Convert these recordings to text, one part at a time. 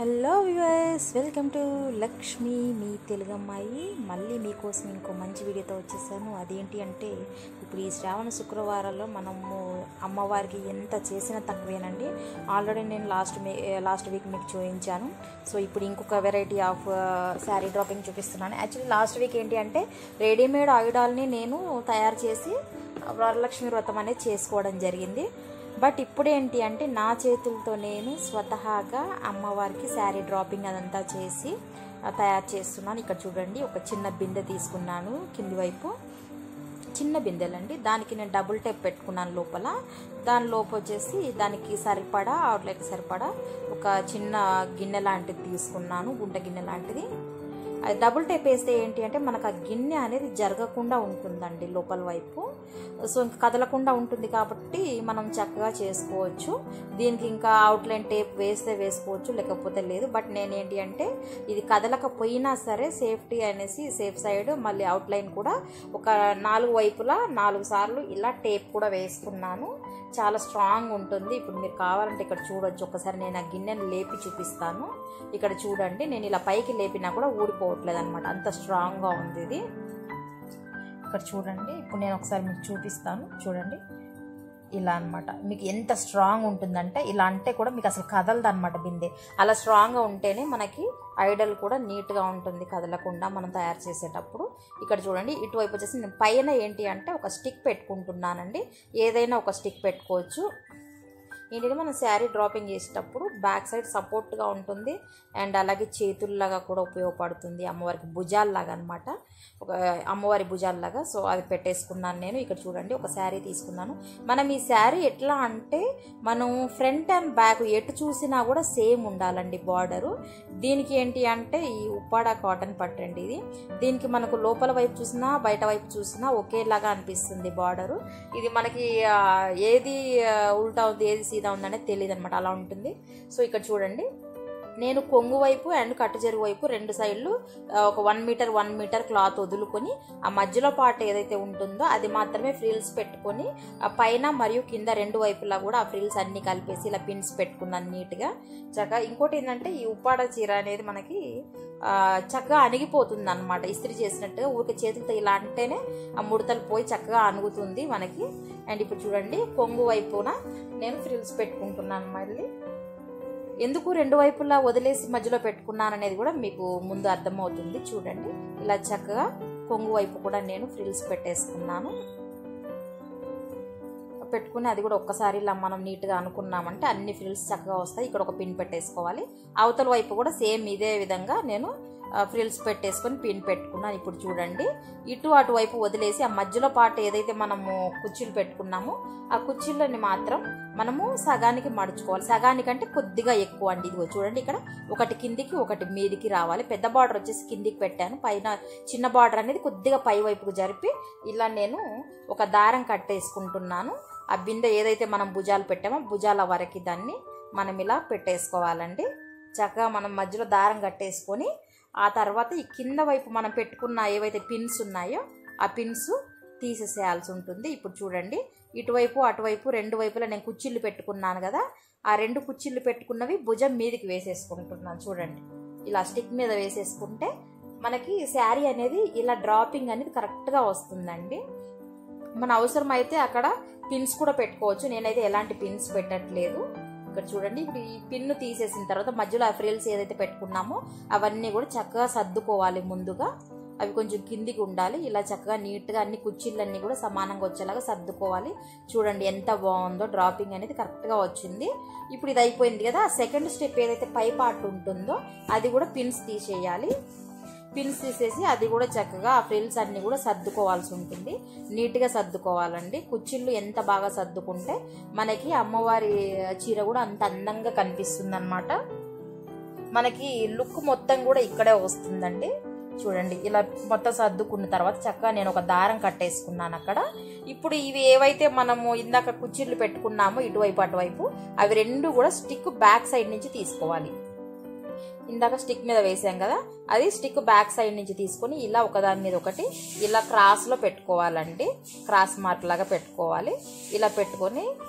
hello viewers welcome to Lakshmi మీ తెలుగు అమ్మాయి మళ్ళీ మీకోసం ఇంకో మంచి వీడియోతో వచ్చేసాను అదేంటి అంటే ఇప్పుడు ఈ శ్రావణ శుక్రవారాల్లో మనము అమ్మవారికి ఎంత చేసినా తక్కువేనండి ఆల్రెడీ నేను లాస్ట్ మే లాస్ట్ వీక్ మీకు చూపించాను సో ఇప్పుడు ఇంకొక వెరైటీ ఆఫ్ శారీ డ్రాపింగ్ చూపిస్తున్నాను యాక్చువల్లీ లాస్ట్ వీక్ ఏంటి అంటే రెడీమేడ్ ఆయుధాలని నేను తయారు చేసి వరలక్ష్మి వ్రతం అనేది చేసుకోవడం జరిగింది బట్ ఇప్పుడు ఏంటి అంటే నా చేతులతో నేను స్వతహాగా అమ్మవారికి శారీ డ్రాపింగ్ అదంతా చేసి ఆ, తయారు చేస్తున్నాను ఇక్కడ చూడండి ఒక చిన్న బిందె తీసుకున్నాను కింది వైపు చిన్న బిందెలండి దానికి నేను డబుల్ టేప్ పెట్టుకున్నాను లోపల దాని లోపు వచ్చేసి దానికి సరిపడా అవుట్లెట్ సరిపడా ఒక చిన్న గిన్నె లాంటిది తీసుకున్నాను గుంట గిన్నె లాంటిది అది డబుల్ టేప్ వేస్తే ఏంటి అంటే మనకు ఆ గిన్నె అనేది జరగకుండా ఉంటుందండి లోపల వైపు సో ఇంకా కదలకుండా ఉంటుంది కాబట్టి మనం చక్కగా చేసుకోవచ్చు దీనికి ఇంకా అవుట్లైన్ టేప్ వేస్తే వేసుకోవచ్చు లేకపోతే లేదు బట్ నేనేంటి అంటే ఇది కదలకపోయినా సరే సేఫ్టీ అనేసి సేఫ్ సైడ్ మళ్ళీ అవుట్లైన్ కూడా ఒక నాలుగు వైపులా నాలుగు సార్లు ఇలా టేప్ కూడా వేసుకున్నాను చాలా స్ట్రాంగ్ ఉంటుంది ఇప్పుడు మీరు కావాలంటే ఇక్కడ చూడొచ్చు ఒకసారి నేను ఆ గిన్నెను లేపి చూపిస్తాను ఇక్కడ చూడండి నేను ఇలా పైకి లేపినా కూడా ఊడిపోవట్లేదు అనమాట అంత స్ట్రాంగ్గా ఉంది ఇది ఇక్కడ చూడండి ఇప్పుడు నేను ఒకసారి మీకు చూపిస్తాను చూడండి ఇలా అన్నమాట మీకు ఎంత స్ట్రాంగ్ ఉంటుందంటే ఇలా అంటే కూడా మీకు అసలు కదలదు అనమాట బిందె అలా స్ట్రాంగ్గా ఉంటేనే మనకి ఐడల్ కూడా నీట్గా ఉంటుంది కదలకుండా మనం తయారు చేసేటప్పుడు ఇక్కడ చూడండి ఇటువైపు వచ్చేసి నేను పైన ఏంటి అంటే ఒక స్టిక్ పెట్టుకుంటున్నానండి ఏదైనా ఒక స్టిక్ పెట్టుకోవచ్చు ఏంటంటే మనం శారీ డ్రాపింగ్ చేసేటప్పుడు బ్యాక్ సైడ్ సపోర్ట్గా ఉంటుంది అండ్ అలాగే చేతుల్లాగా కూడా ఉపయోగపడుతుంది అమ్మవారికి భుజాల్లాగా అనమాట ఒక అమ్మవారి భుజాల్లాగా సో అది పెట్టేసుకున్నాను నేను ఇక్కడ చూడండి ఒక శారీ తీసుకున్నాను మనం ఈ శారీ ఎట్లా అంటే మనం ఫ్రంట్ అండ్ బ్యాక్ ఎటు చూసినా కూడా సేమ్ ఉండాలండి బార్డరు దీనికి ఏంటి అంటే ఈ ఉప్పాడ కాటన్ పట్టండి ఇది దీనికి మనకు లోపల వైపు చూసినా బయట వైపు చూసినా ఒకేలాగా అనిపిస్తుంది బార్డరు ఇది మనకి ఆ, ఏది ఆ, ఉల్టా ఉంది ఏది సీదా ఉందనేది తెలియదు అనమాట అలా ఉంటుంది సో ఇక్కడ చూడండి నేను కొంగు వైపు అండ్ కట్టు చెరువు వైపు రెండు సైడ్లు ఆ, ఒక one metre one metre cloth వదులుకొని ఆ మధ్యలో పార్ట్ ఏదైతే ఉంటుందో అది మాత్రమే ఫ్రిల్స్ పెట్టుకొని ఆ పైన మరియు కింద రెండు వైపులా కూడా ఆ ఫ్రిల్స్ అన్ని కలిపేసి ఇలా పిన్స్ పెట్టుకున్నాను నీట్గా చక్కగా ఇంకోటి ఏంటంటే ఈ ఉప్పాడ చీర అనేది మనకి ఆ, చక్కగా అణిగిపోతుంది అనమాట ఇస్త్రీ చేసినట్టుగా ఊరికే చేతులతో ఇలా అంటేనే ఆ ముడతలు పోయి చక్కగా అణుగుతుంది మనకి అండ్ ఇప్పుడు చూడండి కొంగు వైపున నేను ఫ్రిల్స్ పెట్టుకుంటున్నాను మళ్ళీ ఎందుకు రెండు వైపులా వదిలేసి మధ్యలో పెట్టుకున్నాను అనేది కూడా మీకు ముందు అర్థమవుతుంది చూడండి ఇలా చక్కగా కొంగు వైపు కూడా నేను ఫ్రిల్స్ పెట్టేసుకున్నాను పెట్టుకుని అది కూడా ఒక్కసారి ఇలా మనం నీట్గా అనుకున్నామంటే అన్ని ఫ్రిల్స్ చక్కగా వస్తాయి ఇక్కడ ఒక పిన్ పెట్టేసుకోవాలి అవతల వైపు కూడా సేమ్ ఇదే విధంగా నేను ఫ్రిల్స్ పెట్టేసుకొని పిన్ పెట్టుకున్నాను ఇప్పుడు చూడండి ఇటు అటువైపు వదిలేసి ఆ మధ్యలో పార్ట్ ఏదైతే మనము కుర్చీలు పెట్టుకున్నామో ఆ కుర్చీలని మాత్రం మనము సగానికి మడుచుకోవాలి సగానికంటే కొద్దిగా ఎక్కువ అండి ఇదిగో చూడండి ఇక్కడ ఒకటి కిందికి ఒకటి మీదికి రావాలి పెద్ద బార్డర్ వచ్చేసి కిందికి పెట్టాను పైన చిన్న బార్డర్ అనేది కొద్దిగా పై వైపుకు జరిపి ఇలా నేను ఒక దారం కట్టేసుకుంటున్నాను ఆ బిందె ఏదైతే మనం భుజాలు పెట్టామో భుజాల వరకు దాన్ని మనం ఇలా పెట్టేసుకోవాలండి చక్కగా మనం మధ్యలో దారం కట్టేసుకొని ఆ తర్వాత ఈ కింద వైపు మనం పెట్టుకున్న ఏవైతే పిన్స్ ఉన్నాయో ఆ పిన్స్ తీసేసేయాల్సి ఉంటుంది ఇప్పుడు చూడండి ఇటువైపు అటువైపు రెండు వైపులా నేను కుర్చీలు పెట్టుకున్నాను కదా ఆ రెండు కుర్చీలు పెట్టుకున్నవి భుజం మీదకి వేసేసుకుంటున్నాను చూడండి ఇలా స్టిక్ మీద వేసేసుకుంటే మనకి శారీ అనేది ఇలా డ్రాపింగ్ అనేది కరెక్ట్గా వస్తుందండి మన అవసరం అయితే అక్కడ పిన్స్ కూడా పెట్టుకోవచ్చు నేనైతే ఎలాంటి పిన్స్ పెట్టట్లేదు ఇక్కడ చూడండి ఇప్పుడు ఈ పిన్ను తీసేసిన తర్వాత మధ్యలో ఆ ఫ్రిల్స్ ఏదైతే పెట్టుకున్నామో అవన్నీ కూడా చక్కగా సర్దుకోవాలి ముందుగా అవి కొంచెం కిందికి ఉండాలి ఇలా చక్కగా నీట్గా అన్ని కుర్చీలన్నీ కూడా సమానంగా వచ్చేలాగా సర్దుకోవాలి చూడండి ఎంత బాగుందో డ్రాపింగ్ అనేది కరెక్ట్గా వచ్చింది ఇప్పుడు ఇది అయిపోయింది కదా సెకండ్ స్టెప్ ఏదైతే పై పార్ట్ ఉంటుందో అది కూడా పిన్స్ తీసేయాలి పిన్స్ తీసేసి అది కూడా చక్కగా ఆ ఫ్రిల్స్ అన్ని కూడా సర్దుకోవాల్సి ఉంటుంది నీట్గా సర్దుకోవాలండి కుచ్చిళ్ళు ఎంత బాగా సర్దుకుంటే మనకి అమ్మవారి చీర కూడా అంత అందంగా కనిపిస్తుంది అనమాట మనకి లుక్ మొత్తం కూడా ఇక్కడే వస్తుందండి చూడండి ఇలా మొత్తం సర్దుకున్న తర్వాత చక్కగా నేను ఒక దారం కట్టేసుకున్నాను అక్కడ ఇప్పుడు ఇవి ఏవైతే మనము ఇందాక కుచ్చిళ్ళు పెట్టుకున్నామో ఇటువైపు అటువైపు అవి రెండు కూడా స్టిక్ బ్యాక్ సైడ్ నుంచి తీసుకోవాలి ఇందాక స్టిక్ మీద వేసాం కదా అది స్టిక్ బ్యాక్ సైడ్ నుంచి తీసుకొని ఇలా ఒకదాని మీద ఒకటి ఇలా క్రాస్లో పెట్టుకోవాలండి క్రాస్ మార్క్ లాగా పెట్టుకోవాలి ఇలా పెట్టుకొని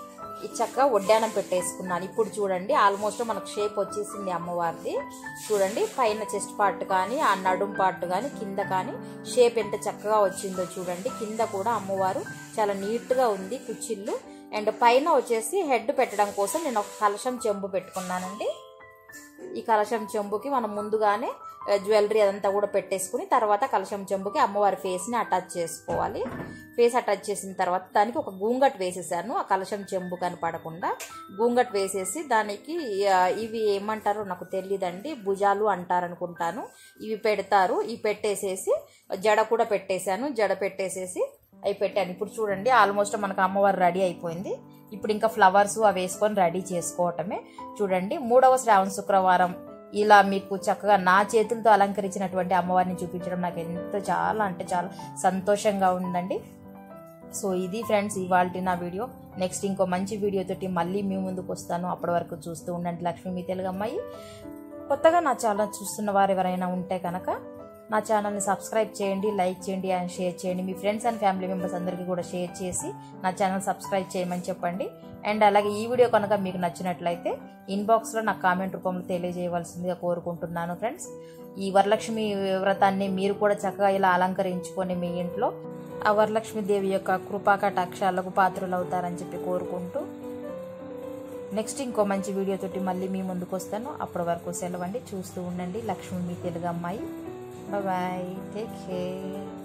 ఈ చక్కగా వడ్డానం పెట్టేసుకున్నాను ఇప్పుడు చూడండి ఆల్మోస్ట్ మనకు షేప్ వచ్చేసింది అమ్మవారిది చూడండి పైన చెస్ట్ పార్ట్ కానీ ఆ నడుం పార్ట్ కానీ కింద కానీ షేప్ ఎంత చక్కగా వచ్చిందో చూడండి కింద కూడా అమ్మవారు చాలా నీట్గా ఉంది కుచ్చిళ్ళు అండ్ పైన వచ్చేసి హెడ్ పెట్టడం కోసం నేను ఒక కలశం చెంబు పెట్టుకున్నానండి ఈ కలశం చెంబుకి మనం ముందుగానే జ్యువెలరీ అదంతా కూడా పెట్టేసుకుని తర్వాత కలశం చెంబుకి అమ్మవారి ఫేస్ని అటాచ్ చేసుకోవాలి ఫేస్ అటాచ్ చేసిన తర్వాత దానికి ఒక గూంగట్ వేసేసాను ఆ కలశం చెంబు కనపడకుండా గూంగట్ వేసేసి దానికి ఆ, ఇవి ఏమంటారో నాకు తెలియదండి భుజాలు అంటారు అనుకుంటాను ఇవి పెడతారు ఇవి పెట్టేసేసి జడ కూడా పెట్టేశాను జడ పెట్టేసేసి అవి పెట్టాను ఇప్పుడు చూడండి ఆల్మోస్ట్ మనకు అమ్మవారు రెడీ అయిపోయింది ఇప్పుడు ఇంకా ఫ్లవర్స్ అవి వేసుకొని రెడీ చేసుకోవటమే చూడండి మూడవ శ్రావణ శుక్రవారం ఇలా మీకు చక్కగా నా చేతులతో అలంకరించినటువంటి అమ్మవారిని చూపించడం నాకు ఎంతో చాలా అంటే చాలా సంతోషంగా ఉందండి సో ఇది ఫ్రెండ్స్ ఇవాళ నా వీడియో నెక్స్ట్ ఇంకో మంచి వీడియోతోటి మళ్ళీ మీ ముందుకు వస్తాను అప్పటి వరకు చూస్తూ ఉండండి లక్ష్మి మీ తెలుగు అమ్మాయి కొత్తగా నా ఛానల్ చూస్తున్న వారు ఎవరైనా ఉంటే కనుక నా ఛానల్ని సబ్స్క్రైబ్ చేయండి లైక్ చేయండి అండ్ షేర్ చేయండి మీ ఫ్రెండ్స్ అండ్ ఫ్యామిలీ మెంబర్స్ అందరికీ కూడా షేర్ చేసి నా ఛానల్ సబ్స్క్రైబ్ చేయమని చెప్పండి అండ్ అలాగే ఈ వీడియో కనుక మీకు నచ్చినట్లయితే ఇన్బాక్స్లో నాకు కామెంట్ రూపంలో తెలియజేయవలసిందిగా కోరుకుంటున్నాను ఫ్రెండ్స్ ఈ వరలక్ష్మి వ్రతాన్ని మీరు కూడా చక్కగా ఇలా అలంకరించుకొని మీ ఇంట్లో ఆ వరలక్ష్మి దేవి యొక్క కృపా కటాక్షాలకు పాత్రలు అవుతారని చెప్పి కోరుకుంటూ నెక్స్ట్ ఇంకో మంచి వీడియోతోటి మళ్ళీ మీ ముందుకు వస్తాను అప్పటి వరకు సెలవండి చూస్తూ ఉండండి లక్ష్మి మీ తెలుగు అమ్మాయి బాయ్ టేక్ కేర్